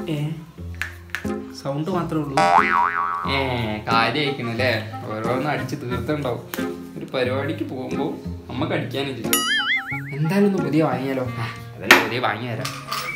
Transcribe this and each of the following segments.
ഏ സൗണ്ട് മാത്രമേ ഉള്ളൂ ഏ കാര്യമായിരിക്കണം അല്ലേ ഓരോന്ന് അടിച്ച് തീർത്തുണ്ടാവും ഒരു പരിപാടിക്ക് പോകുമ്പോൾ അമ്മ കടിക്കാനില്ല എന്തായാലും ഒന്ന് പുതിയ വാങ്ങിയാലോ ആ, അതല്ലേ പുതിയ വാങ്ങി തരാം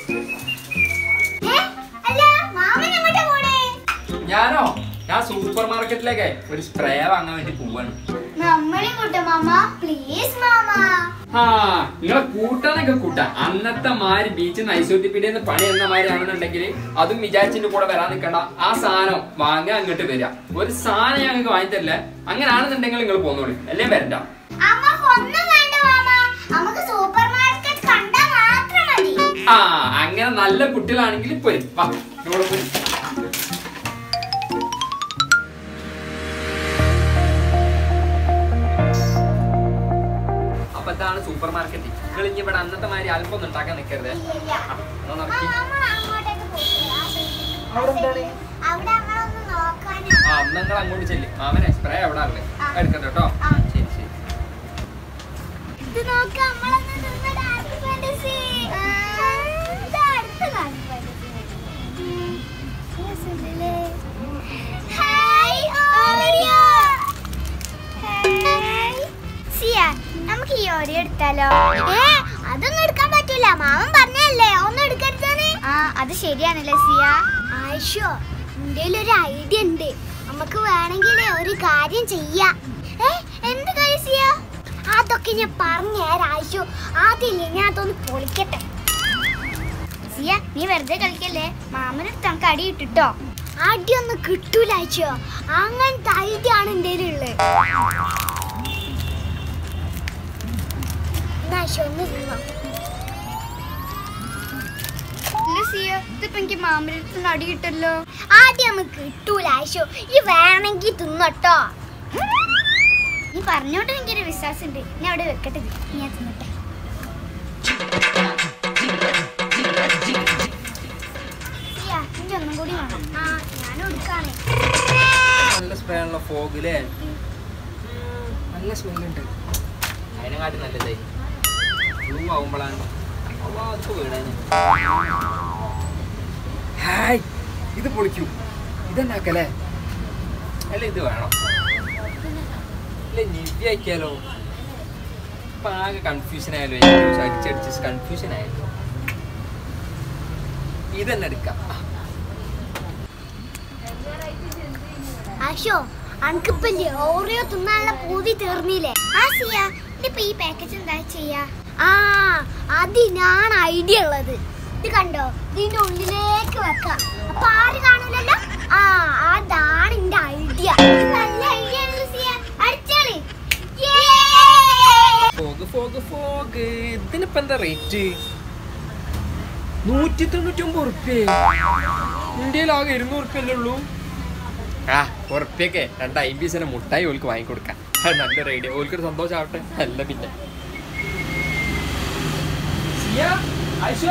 അല്ല മാമൻ എങ്ങോട്ടാ പോണേ ഞാനോ ഞാൻ സൂപ്പർ മാർക്കറ്റിലേക്ക് ഒരു സ്പ്രേ വാങ്ങാൻ വേണ്ടി പോവാണ് നമ്മളെ കൂട്ടം മാമ പ്ലീസ് മാമ ആ നിങ്ങളെ കൂട്ടാനൊക്കെ കൂട്ടാ അന്നത്തെ മാതിരി ബീച്ച് നൈസോട്ടിപ്പിന്റെ പണി എന്ന മാതിരി ആണെന്നുണ്ടെങ്കിൽ അതും വിചാരിച്ചിട്ട് കൂടെ വരാൻ നിൽക്കണ്ട ആ സാധനം വാങ്ങാൻ അങ്ങോട്ട് വരിക ഒരു സാധനം ഞങ്ങൾക്ക് വാങ്ങി തരില്ല അങ്ങനെയാണെന്നുണ്ടെങ്കിൽ നിങ്ങൾ പോന്നോളൂ അല്ലേ വരണ്ട അമ്മക്ക് ഒന്നും വേണ്ട മാമ നമുക്ക് സൂപ്പർ മാർക്കറ്റ് കണ്ടാ മാത്രം മതി ആ അങ്ങനെ നല്ല കുട്ടികളാണെങ്കിൽ പോരും വാ നിങ്ങൾ പോരും അപ്പൊ ഇതാണ് സൂപ്പർ മാർക്കറ്റ് നിങ്ങൾ ഇനി ഇവിടെ അന്നത്തെ മാതിരി അല്പം ഒന്നും ഉണ്ടാക്കാൻ നിൽക്കരുത് ഇല്ല. ആ, എന്നാ ആ, നടക്കി മാമ അങ്ങോട്ടേക്ക് പോയിട്ടില്ല. ആ സൈഡിൽ. അവിടെ എന്താണ്? അവിടെ നമ്മളൊന്ന് നോക്കാനാ ആ നിങ്ങൾ അങ്ങോട്ട് ചെല്ലി മാമനെ സ്പ്രേ എവിടെ ഉള്ളത് ആ. എടുക്കട്ടെ കേട്ടോ ആ. ശരി ശരി ഇത് നോക്ക് നമ്മളൊന്ന് നിന്ന ഡാൻസ് ഫാന്റസി ഇത് അടുത്ത ഡാൻസ് ഫാന്റസി രസമുണ്ടല്ലേ ഹായ് ഓറിയോ ഹായ് സിയ നമുക്ക് ഈ ഓറിയോ എടുത്താലോ ഏ അതൊന്നും എടുക്കാൻ പറ്റൂല മാമൻ പറഞ്ഞല്ലേ ഒന്നും എടുക്കരുതെന്ന് ആ അത് ശരിയാണല്ലേ സിയ ആയിഷോ എൻ്റെ ഒരു ഐഡിയ ഉണ്ട് നമുക്ക് വേണമെങ്കിൽ ഒരു കാര്യം ചെയ്യാം ഏ എന്ത് കാര്യം സിയ അതൊക്കെ ഞാൻ പറഞ്ഞുതരാം ആയിഷു ആദ്യം ഞാൻ അതൊന്ന് പൊളിക്കട്ടെ സിയ നീ വെറുതെ കളിക്കല്ലേ മാമനടുത്ത് നമുക്ക് അടി ഇട്ടിട്ടോ അടിയൊന്നും കിട്ടൂല ആയിച്ചോ അങ്ങനത്തെ ഐഡിയ ആണ് എൻ്റെ ഉള്ളത് എന്നാ ആയിഷോ ഒന്ന് തിന്നോ ഇതിപ്പോ എനിക്ക് മാമനടുത്ത് അടി കിട്ടല്ലോ ആദ്യം നമുക്ക് കിട്ടൂല ആയിഷോ ഈ വേണമെങ്കിൽ തിന്നട്ടോ നീ പറഞ്ഞോണ്ട് എനിക്കൊരു വിശ്വാസം ഉണ്ട് ഞാൻ അവിടെ വെക്കട്ടെ ഇത്. ഞാൻ തിന്നട്ടെ സിയ, എനിക്ക് ഒന്നും കൂടി വേണം ആ ഞാനും എടുക്കാണ് നല്ല സ്പ്രേ ആണല്ലോ ഫോഗ് അല്ലേ നല്ല സ്മെല്ലുണ്ട് അതിനെക്കാട്ടി നല്ലതേ ബ്ലൂ ആവുമ്പോഴാണ് അപ്പൊ അതൊക്കെ വീണേന് ഹായ് ഇത് പൊളിക്കൂ ഇതെന്നാക്കല്ലേ അല്ല ഇത് വേണം അല്ല നിവ്യ ആക്കിയാലോ ഇപ്പൊ ആകെ കൺഫ്യൂഷൻ ആയാലോ എനിക്ക് അടിച്ചടിച്ച് കൺഫ്യൂഷൻ ആയല്ലോ ഇതന്നെ എടുക്കാം ആ, ആശോ അനക്കിപ്പല്ലേ ഓറിയോ തിന്നാനുള്ള പൂതി തീർന്നില്ലേ ആ സിയ ഇതിപ്പോ ഈ പാക്കേജ് എന്താ ചെയ്യാ ആ അതിനാണ് ഐഡിയ ഉള്ളത് ഇത് കണ്ടോ ഇതിന്റെ ഉള്ളിലേക്ക് വെക്കാം അപ്പൊ ആര് കാണൂലല്ലോ ആ അതാണ് എന്റെ ഐഡിയ നല്ല ഐഡിയ ആണല്ലോ സിയ അടിച്ചാളി ഫോഗ് ഫോഗ് ഫോഗ് ഇതിനിപ്പോ എന്താ റേറ്റ് നൂറ്റി തൊണ്ണൂറ്റി ഒമ്പത് ഉറുപ്പ്യ ഇന്ത്യയിൽ ആകെ ഇരുന്നൂറ് ഉറുപ്പ്യല്ലേ ഉള്ളൂ ആ ഉറുപ്പ്യൊക്കെ രണ്ട് അമ്പീസിനെ മുട്ടായി ഓൾക്ക് വാങ്ങിക്കൊടുക്കാം അത് നല്ലൊരു ഐഡിയ ഓൾക്കൊരു സന്തോഷമാവട്ടെ അല്ല പിന്നെ സിയ, ആയിഷ?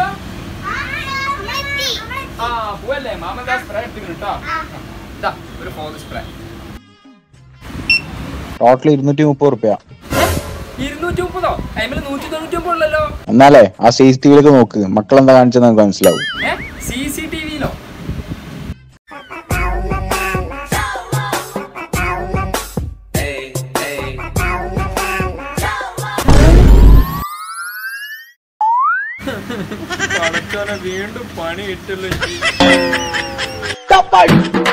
ആ പോവല്ലേ മാമൻ സ്പ്രേ എടുത്തിട്ടുണ്ട് കേട്ടോ ഇതാ ഒരു ഫോഗ് സ്പ്രേ ടോട്ടൽ ഇരുന്നൂറ്റി മുപ്പത് റുപ്യ ഇരുന്നൂറ്റി മുപ്പതോ അതിൽ നൂറ്റി തൊണ്ണൂറ്റി ഒമ്പത് ഉള്ളല്ലോ എന്നാലേ ആ സി സി ടി വിയിലേക്ക് നോക്ക് മക്കളെന്താ കാണിച്ചത് നമുക്ക് മനസ്സിലാവും ഏ സി സി ടി വിയിലോ വീണ്ടും പണി കിട്ടുള്ളൂ